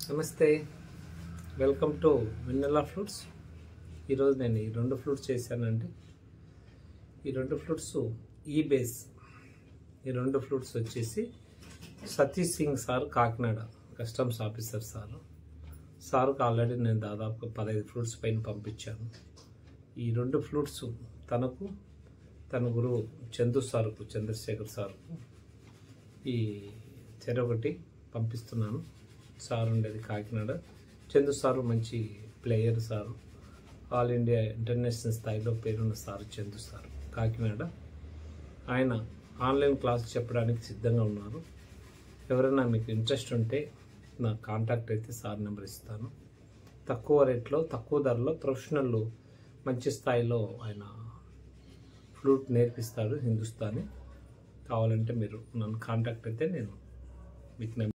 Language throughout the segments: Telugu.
నమస్తే వెల్కమ్ టు వెన్నెలా ఫ్రూట్స్ ఈరోజు నేను ఈ రెండు ఫ్రూట్స్ చేశానండి ఈ రెండు ఫ్రూట్స్ ఈ బేస్ ఈ రెండు ఫ్రూట్స్ వచ్చేసి Satish Singh sir Kakinada customs officer sir సార్కి ఆల్రెడీ నేను దాదాపు పదహైదు ఫ్రూట్స్ పైన పంపించాను ఈ రెండు ఫ్రూట్స్ తనకు తన గురువు చందు సార్కు చంద్రశేఖర్ సార్కు ఈ చెరొకటి పంపిస్తున్నాను సార్ ఉండేది కాకినాడ చందు సారు మంచి player sir all India international స్థాయిలో పేరున్న సారు చందు సారు కాకినాడ ఆయన ఆన్లైన్ క్లాస్ చెప్పడానికి సిద్ధంగా ఉన్నారు ఎవరైనా మీకు ఇంట్రెస్ట్ ఉంటే నా కాంటాక్ట్ అయితే సార్ నెంబర్ ఇస్తాను తక్కువ రేట్లో తక్కువ ధరలో ప్రొఫెషనల్ మంచి స్థాయిలో ఆయన ఫ్లూట్ నేర్పిస్తాడు హిందుస్థానీ కావాలంటే మీరు నన్ను కాంటాక్ట్ అయితే నేను మీకు నెంబర్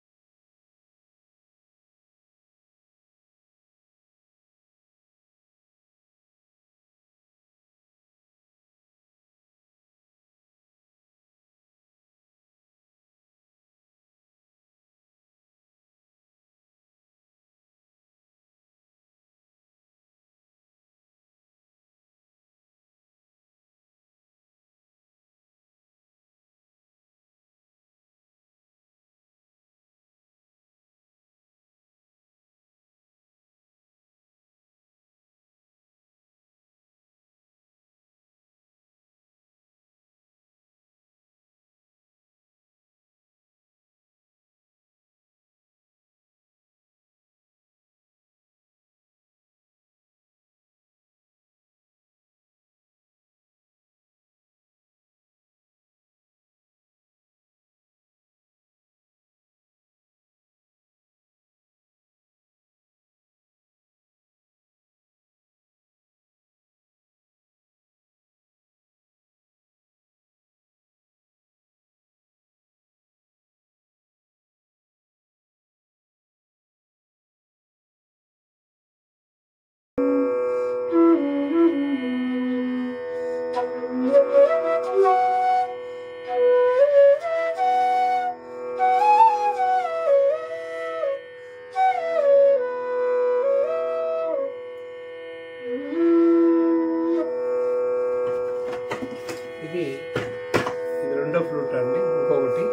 ఇది ఇది రెండో ఫ్లూట్ అండి ఇంకొకటి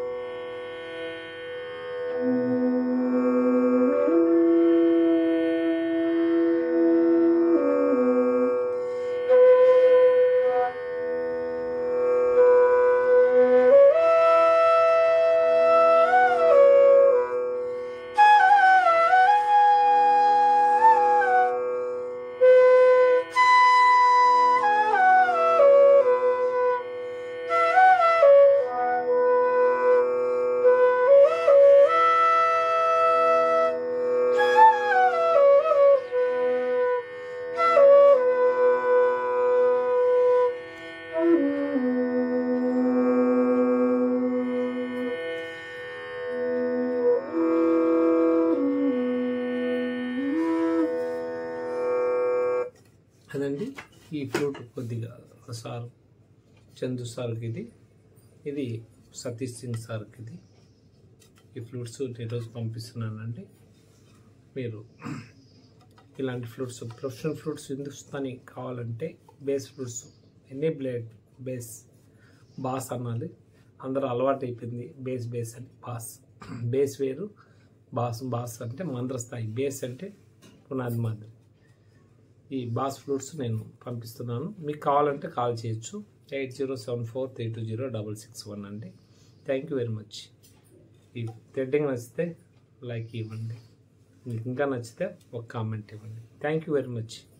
అదండి ఈ ఫ్లూట్ కొద్దిగా సార్ చందు సార్కి ఇది ఇది సతీష్ సింగ్ సార్కి ఇది ఈ ఫ్లూట్స్ ఈరోజు పంపిస్తున్నానండి మీరు ఇలాంటి ఫ్లూట్స్ ప్రొఫెషనల్ ఫ్లూట్స్ హిందుస్థానీ కావాలంటే base flutes any blade base bass అనాలి అందరూ అలవాటు అయిపోయింది బేస్ బేస్ అని బాస్ బేస్ వేరు బాస్ బాస్ అంటే మంద్ర స్థాయి బేస్ అంటే పునాది మాదిరి ఈ బాస్ ఫ్లూట్స్ నేను పంపిస్తున్నాను మీకు కావాలంటే కాల్ చేయొచ్చు eight zero seven four three two zero double six one అండి థ్యాంక్ యూ వెరీ మచ్ ఈ థ్రెడ్డింగ్ నచ్చితే లైక్ ఇవ్వండి మీకు ఇంకా నచ్చితే ఒక కామెంట్ ఇవ్వండి థ్యాంక్ యూ వెరీ మచ్